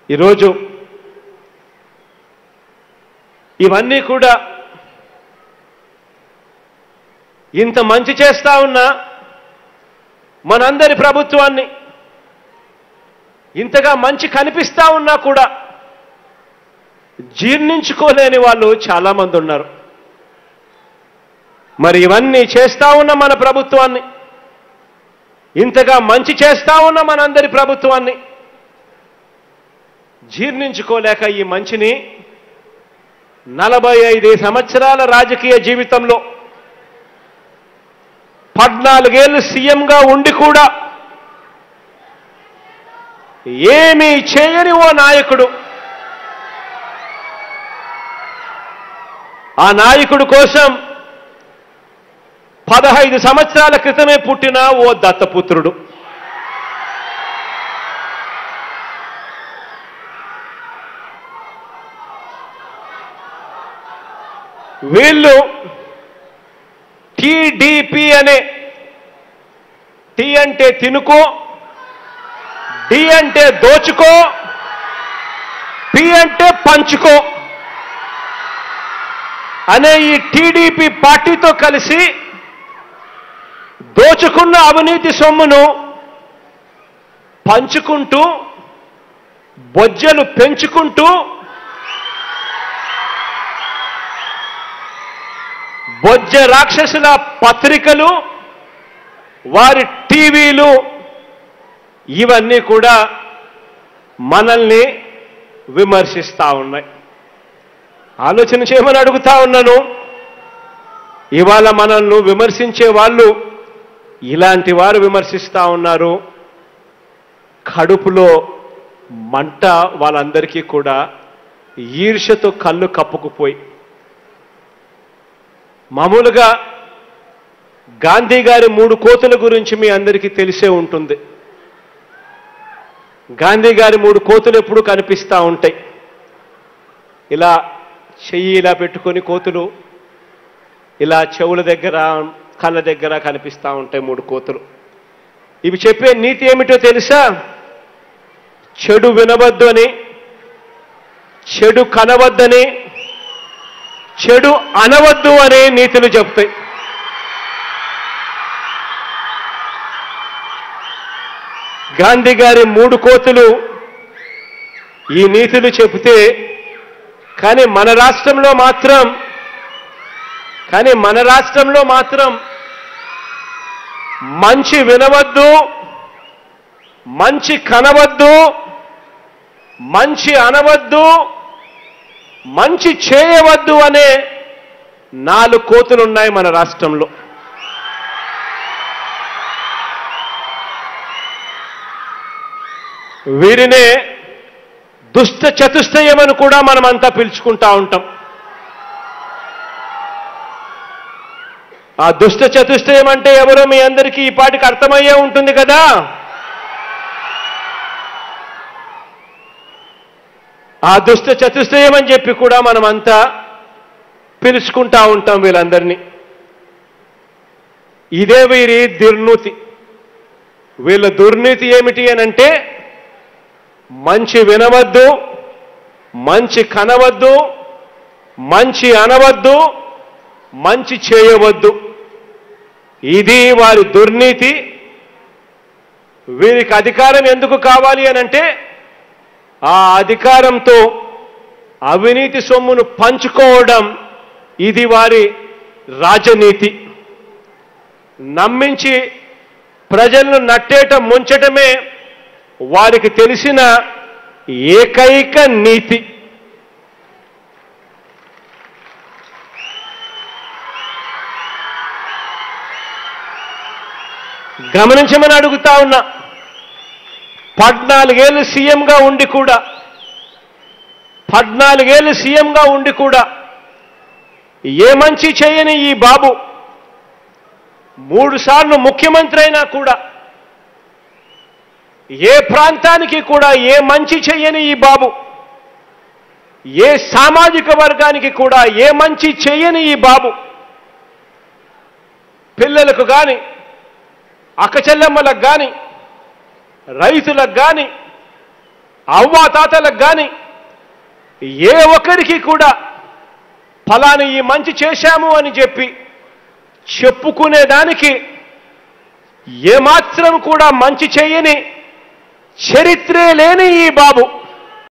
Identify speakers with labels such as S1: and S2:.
S1: ఈరోజు ఇవన్నీ కూడా ఇంత మంచి చేస్తా ఉన్నా మనందరి ప్రభుత్వాన్ని ఇంతగా మంచి కనిపిస్తా ఉన్నా కూడా జీర్ణించుకోలేని వాళ్ళు చాలామంది ఉన్నారు మరి ఇవన్నీ చేస్తా ఉన్న మన ప్రభుత్వాన్ని ఇంతగా మంచి చేస్తా ఉన్న మనందరి ప్రభుత్వాన్ని జీర్ణించుకోలేక ఈ మంచిని నలభై ఐదు సంవత్సరాల రాజకీయ జీవితంలో పద్నాలుగేళ్ళు సీఎంగా ఉండి కూడా ఏమీ చేయని ఓ నాయకుడు ఆ నాయకుడు కోసం పదహైదు సంవత్సరాల క్రితమే పుట్టిన ఓ దత్తపుత్రుడు వీళ్ళు టీడీపీ అనే టీ అంటే తినుకో డి అంటే దోచుకో పి అంటే పంచుకో అనే ఈ టీడీపీ పార్టీతో కలిసి దోచుకున్న అవినీతి సొమ్మును పంచుకుంటూ బొజ్జలు పెంచుకుంటూ బొజ్జ రాక్షసుల పత్రికలు వారి టీవీలు ఇవన్నీ కూడా మనల్ని విమర్శిస్తా ఉన్నాయి ఆలోచన చేయమని అడుగుతా ఉన్నాను ఇవాళ మనల్ని విమర్శించే వాళ్ళు ఇలాంటి వారు విమర్శిస్తా ఉన్నారు కడుపులో మంట వాళ్ళందరికీ కూడా ఈర్ష్యతో కళ్ళు కప్పుకుపోయి మామూలుగా గాంధీ గారి మూడు కోతుల గురించి మీ అందరికీ తెలిసే ఉంటుంది గాంధీ గారి మూడు కోతులు ఎప్పుడు కనిపిస్తూ ఉంటాయి ఇలా చెయ్యి ఇలా పెట్టుకొని కోతులు ఇలా చెవుల దగ్గర కళ్ళ దగ్గర కనిపిస్తూ ఉంటాయి మూడు కోతులు ఇవి చెప్పే నీతి ఏమిటో తెలుసా చెడు వినవద్దు అని చెడు కనవద్దని చెడు అనవద్దు అనే నీతులు చెప్తాయి గాంధీ గారి మూడు కోతులు ఈ నీతులు చెబితే కానీ మన రాష్ట్రంలో మాత్రం కానీ మన రాష్ట్రంలో మాత్రం మంచి వినవద్దు మంచి కనవద్దు మంచి అనవద్దు మంచి చేయవద్దు అనే నాలుగు కోతులు ఉన్నాయి మన రాష్ట్రంలో వీరినే దుష్ట చతుష్టయమని కూడా మనమంతా పిలుచుకుంటా ఉంటాం ఆ దుష్ట చతుష్టయం అంటే ఎవరో మీ అందరికీ ఈ పాటికి అర్థమయ్యే ఉంటుంది కదా ఆ దుష్ట చతుష్టయం అని చెప్పి కూడా మనమంతా పిలుచుకుంటా ఉంటాం వీళ్ళందరినీ ఇదే వీరి దుర్నీతి వీళ్ళ దుర్నీతి ఏమిటి అని అంటే మంచి వినవద్దు మంచి కనవద్దు మంచి అనవద్దు మంచి చేయవద్దు ఇది వారి దుర్నీతి వీరికి అధికారం ఎందుకు కావాలి అని అంటే ఆ అధికారంతో అవినీతి సొమ్మును పంచుకోవడం ఇది వారి రాజనీతి నమ్మించి ప్రజలను నట్టేట ముంచటమే వారికి తెలిసిన ఏకైక నీతి గమనించమని అడుగుతా ఉన్నా పద్నాలుగేళ్ళు సీఎంగా ఉండి కూడా పద్నాలుగేళ్ళు సీఎంగా ఉండి కూడా ఏ మంచి చేయని ఈ బాబు మూడు సార్లు ముఖ్యమంత్రి అయినా కూడా ఏ ప్రాంతానికి కూడా ఏ మంచి చెయ్యని ఈ బాబు ఏ సామాజిక వర్గానికి కూడా ఏ మంచి చెయ్యని ఈ బాబు పిల్లలకు కానీ అక్కచెల్లెమ్మలకు కానీ రైతులకు కానీ అవ్వా తాతలకు కానీ ఏ ఒక్కరికి కూడా ఫలాని ఈ మంచి చేశాము అని చెప్పి చెప్పుకునేదానికి ఏమాత్రం కూడా మంచి చేయని చరిత్రే లేని ఈ బాబు